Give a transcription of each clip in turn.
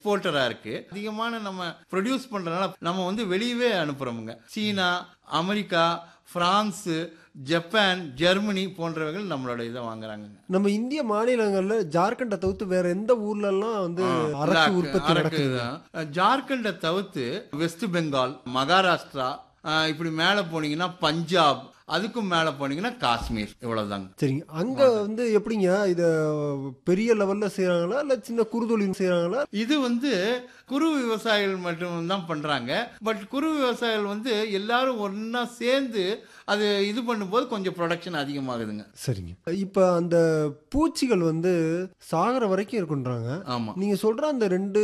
எக்ஸ்போர்ட்டரா இருக்கு அதிகமான நம்ம ப்ரொடியூஸ் பண்றதுனால நம்ம வந்து வெளியவே அனுப்புறோமுங்க China America France Japan Germany போன்றவர்கள் நம்மளோட இதை வாங்குறாங்க நம்ம இந்திய மாநிலங்கள்ல ஜார்க்கண்டை தவிர்த்து வேற எந்த ஊர்ல எல்லாம் வந்து அரசு உற்பத்தி நடக்குது ஜார்க்கண்டை தவிர்த்து வெஸ்ட் பெங்கால் மகாராஷ்டிரா அஹ், இப்படி மேலே போனீங்கன்னா பஞ்சாப் அதுக்கும் மேலே போனீங்கன்னா காஷ்மீர் இவ்வளவுதாங்க சரிங்க அங்க வந்து எப்படிங்க இத பெரிய லெவல்ல செய்யறாங்களா இல்ல சின்ன குறுதொழில் செய்யறாங்களா இது வந்து குறு விவசாயிகள் மட்டும் தான் பண்றாங்க பட் குறு விவசாயிகள் வந்து எல்லாரும் ஒண்ணா சேர்ந்து அது இது பண்ணும்போது கொஞ்சம் ப்ரொடக்ஷன் அதிகமாகுதுங்க சரிங்க இப்ப அந்த பூச்சிகள் வந்து சாகர வரைக்கும் இருக்குன்றாங்க ஆமா நீங்க சொல்ற அந்த ரெண்டு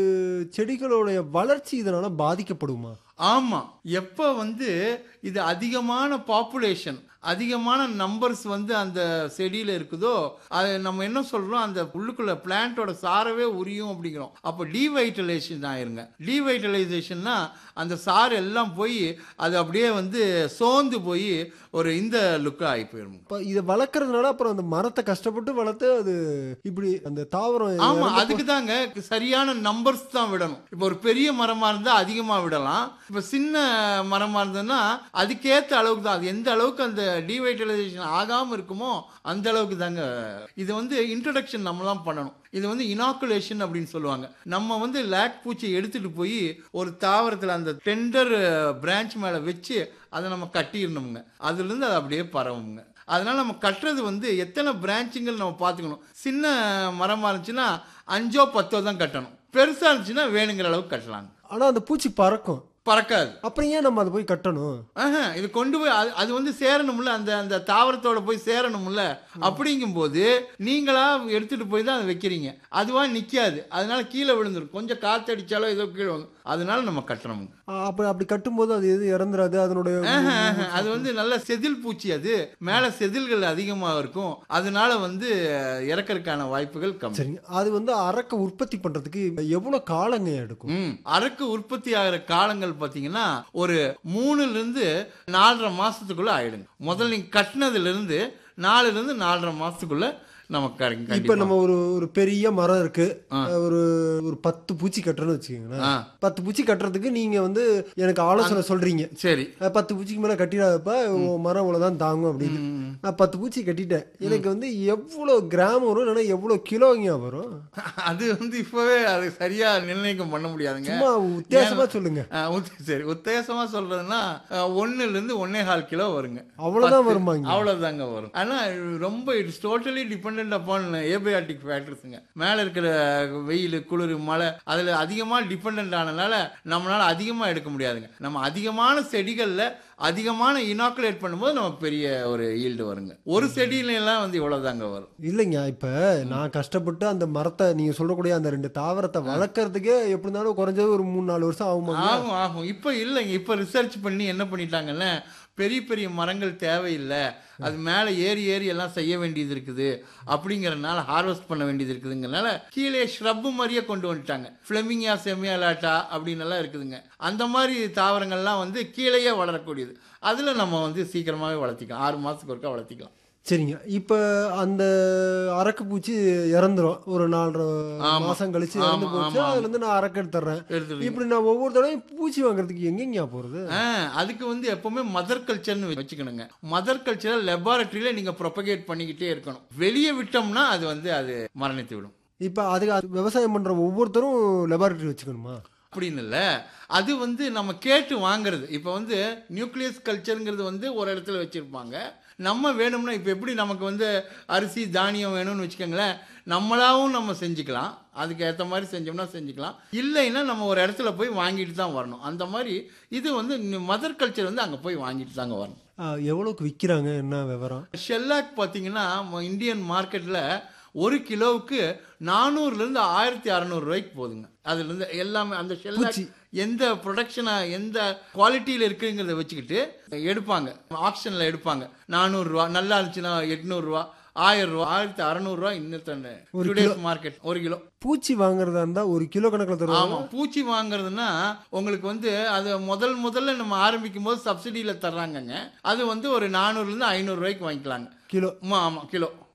செடிகளுடைய வளர்ச்சி இதனால பாதிக்கப்படுமா ஆமா எப்ப வந்து இது அதிகமான பாப்புலேஷன் அதிகமான நம்பர்ஸ் வந்து அந்த செடியில இருக்குதோ அது நம்ம என்ன சொல்றோம் அந்த உள்ளுக்குள்ள பிளான்ட்டோட சாரவே உரியும் அப்படிங்கிறோம் அப்போ டீவைட்டலைசேஷன் ஆயிருங்க டீவைட்டலைசேஷன்னா அந்த சாறு எல்லாம் போய் அது அப்படியே வந்து சோர்ந்து போய் ஒரு இந்த லுக்காக ஆகி போயிடும் இப்ப இதை வளர்க்கறதுனால அப்புறம் அந்த மரத்தை கஷ்டப்பட்டு வளர்த்து அது இப்படி அந்த தாவரம் ஆமா இறந்து அதுக்கு தாங்க சரியான நம்பர்ஸ் தான் விடணும் இப்போ ஒரு பெரிய மரமா இருந்தா அதிகமா விடலாம் இப்போ சின்ன மரமா இருந்ததுன்னா அதுக்கேத்த அளவுக்கு தான் அது எந்த அளவுக்கு அந்த டிவைட்டலைசேஷன் ஆகாம இருக்குமோ அந்த அளவுக்கு தாங்க இது வந்து இன்ட்ரடக்ஷன் நம்ம தான் பண்ணணும் இது வந்து இனாக்குலேஷன் அப்படின்னு சொல்லுவாங்க நம்ம வந்து லேக் பூச்சியை எடுத்துட்டு போய் ஒரு தாவரத்தில் அந்த டெண்டர் பிரான்ச் மேலே வச்சு அதை நம்ம கட்டிடணுங்க அதுலேருந்து அது அப்படியே பரவுங்க அதனால நம்ம கட்டுறது வந்து எத்தனை பிரான்ச்சுங்கள் நம்ம பார்த்துக்கணும் சின்ன மரமாக இருந்துச்சுன்னா அஞ்சோ பத்தோ தான் கட்டணும் பெருசாக இருந்துச்சுன்னா வேணுங்கிற அளவுக்கு கட்டலாங்க ஆனா அந்த பூச்சி பறக்கும் பறக்காது அப்புறம் ஏன் நம்ம அதை போய் கட்டணும் ஆஹா, இது கொண்டு போய் அது அது வந்து சேரணும்ல அந்த அந்த தாவரத்தோட போய் சேரணும்ல அப்படிங்கும்போது நீங்களா எடுத்துட்டு போய் தான் அதை வைக்கிறீங்க அதுவா நிக்காது அதனால கீழே விழுந்துரும் கொஞ்சம் காத்து அடிச்சாலோ ஏதோ கீழே வந்து அதனால நம்ம கட்டணும் ஆ, அப்ப அப்படி கட்டும்போது அது எது இறந்துராது அதனுடைய ஆஹா, ஆஹா. அது வந்து நல்ல செதில் பூச்சி அது மேல செதில்கள் அதிகமாக இருக்கும் அதனால வந்து அஹ், இறக்கறதுக்கான வாய்ப்புகள் கம்மி சரிங்க அது வந்து அரக்க உற்பத்தி பண்றதுக்கு எவ்வளவு காலங்க எடுக்கும் ம் அரக்கு உற்பத்தி ஆகிற காலங்கள் பார்த்தீங்கன்னா ஒரு மூணுல இருந்து நாலரை மாசத்துக்குள்ள ஆயிடுங்க முதல்ல நீங்க கட்டினதுல இருந்து நாலுல இருந்து நாலரை மாசத்துக்குள்ள நமக்கு கிடைக்கும் இப்ப நம்ம ஒரு ஒரு பெரிய மரம் இருக்கு ஆ. ஒரு ஒரு பத்து பூச்சி கட்டுறோம்னு வச்சுக்கோங்களேன் ஆ, பத்து பூச்சி கட்டுறதுக்கு நீங்க வந்து எனக்கு ஆலோசனை சொல்றீங்க சரி அஹ் பத்து பூச்சிக்கு மேல கட்டிடாதப்ப உன் மரம் இவ்வளவுதான் தாங்கும் அப்படின்னு ம். நான் பத்து பூச்சி கட்டிட்டேன் எனக்கு வந்து எவ்வளவு கிராம் வரும் இல்லைன்னா எவ்வளவு கிலோங்க வரும் அது வந்து இப்பவே அது சரியா நிர்ணயிக்கம் பண்ண முடியாதுங்க சும்மா வித்தியாசமா சொல்லுங்க ஆ, உத்த- சரி உத்தேசமா சொல்றதுன்னா அஹ், ஒண்ணுல இருந்து ஒன்னே கால் கிலோ வருங்க அவ்வளவுதான் பத்து. வருமாங்க அவ்வளவுதாங்க வரும் ஆனா ரொம்ப it's totally depend upon abiotic ஃபேக்டர்ஸுங்க மேல இருக்கிற வெயில் குளிர் மழை அதுல அதிகமா டிபெண்ட் ஆனனால நம்மளால அதிகமா எடுக்க முடியாதுங்க நம்ம அதிகமான செடிகள்ல அதிகமான இனாக்குலேட் பண்ணும்போது நமக்கு பெரிய ஒரு ஈல்டு வருங்க ஒரு செடியில எல்லாம் வந்து இவ்வளவுதாங்க வரும் இல்லைங்க இப்ப நான் கஷ்டப்பட்டு அந்த மரத்தை நீங்க சொல்லக்கூடிய அந்த ரெண்டு தாவரத்தை வளர்க்கறதுக்கே எப்படி இருந்தாலும் குறைஞ்சது ஒரு மூணு நாலு வருஷம் ஆகுமாங்க ஆகும் ஆகும் இப்போ இல்லைங்க இப்போ ரிசர்ச் பண்ணி என்ன பண்ணிட்டாங்கல்ல பெரிய பெரிய மரங்கள் தேவையில்லை அது மேலே ஏறி ஏறி எல்லாம் செய்ய வேண்டியது இருக்குது அப்படிங்கறதுனால ஹார்வெஸ்ட் பண்ண வேண்டியது இருக்குதுங்கனால கீழே ஷ்ரப்பு மாதிரியே கொண்டு வந்துட்டாங்க ஃப்ளெமிங்கா செமியாலாட்டா அப்படின்னு எல்லாம் இருக்குதுங்க அந்த மாதிரி தாவரங்கள்லாம் வந்து கீழேயே வளரக்கூடியது அதில் நம்ம வந்து சீக்கிரமாகவே வளர்த்திக்கலாம் ஆறு மாதத்துக்கு ஒருக்கா வளர்த்திக்கலாம் சரிங்க இப்ப அந்த அரக்கு பூச்சி இறந்துரும் ஒரு நாலரை ஆமா. மாசம் கழிச்சு ஆமா, இறந்து போச்சு ஆமா, ஆமா. அதுல இருந்து நான் அரக்கு எடுத்துறேன் எடுத்துருவீங்க இப்படி நான் ஒவ்வொரு தடவையும் பூச்சி வாங்குறதுக்கு எங்கெங்க போறது ஆ, அதுக்கு வந்து எப்பவுமே மதர் கல்ச்சர்னு வச்சுக்கணுங்க மதர் கல்ச்சரை லெபார்டரியில நீங்க ப்ரொபகேட் பண்ணிக்கிட்டே இருக்கணும் வெளியே விட்டோம்னா அது வந்து அது மரணித்து விடும் இப்ப அதுக்கு அது விவசாயம் பண்ற ஒவ்வொருத்தரும் லெபார்டரி வச்சுக்கணுமா அப்படின்னு இல்லை அது வந்து நம்ம கேட்டு வாங்குறது இப்போ வந்து நியூக்ளியஸ் கல்ச்சருங்கிறது வந்து ஒரு இடத்துல வச்சுருப்பாங்க நம்ம வேணும்னா இப்போ எப்படி நமக்கு வந்து அரிசி தானியம் வேணும்னு வச்சுக்கோங்களேன் நம்மளாவும் நம்ம செஞ்சுக்கலாம் அதுக்கு ஏற்ற மாதிரி செஞ்சோம்னா செஞ்சுக்கலாம் இல்லைன்னா நம்ம ஒரு இடத்துல போய் வாங்கிட்டு தான் வரணும் அந்த மாதிரி இது வந்து மதர் கல்ச்சர் வந்து அங்கே போய் வாங்கிட்டு தாங்க வரணும் ஆஹ் எவ்வளவுக்கு விக்கிறாங்க என்ன விவரம் ஷெல்லாக் பார்த்தீங்கன்னா ம- இந்தியன் மார்க்கெட்டில் ஒரு கிலோவுக்கு நானூறுலேருந்து ஆயிரத்தி அறநூறுவாய்க்கு போகுதுங்க அதுலேருந்து எல்லாமே அந்த ஷெல்லாக் பூச்சி. எந்த ப்ரொடக்ஷனாக எந்த குவாலிட்டியில் இருக்குங்கிறத வச்சுக்கிட்டு எடுப்பாங்க ஆக்ஷனில் எடுப்பாங்க நானூறுரூவா நல்லா இருந்துச்சுன்னா எட்நூறுரூவா ஆயிரம் ரூபா ஆயிரத்தி அறநூறுவா இன்னும் ஒரு டுடேஸ் மார்க்கெட் ஒரு கிலோ பூச்சி வாங்குறதா இருந்தா ஒரு கிலோ கணக்குல தருவாங்க ஆமா பூச்சி வாங்குறதுன்னா உங்களுக்கு வந்து அது முதல் முதல்ல நம்ம ஆரம்பிக்கும் போது சப்சிடியில தர்றாங்கங்க அது வந்து ஒரு நானூறுல இருந்து ஐநூறு ரூபாய்க்கு வாங்கிக்கலாங்க கிலோ ஆமா ஆமா கிலோ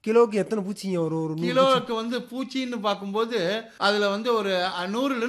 கிலோவுக்கு எத்தனை பூச்சிங்க வரும் ஒரு நூறு கிலோவுக்கு வந்து பூச்சின்னு பார்க்கும்போது அதுல வந்து ஒரு நூறுல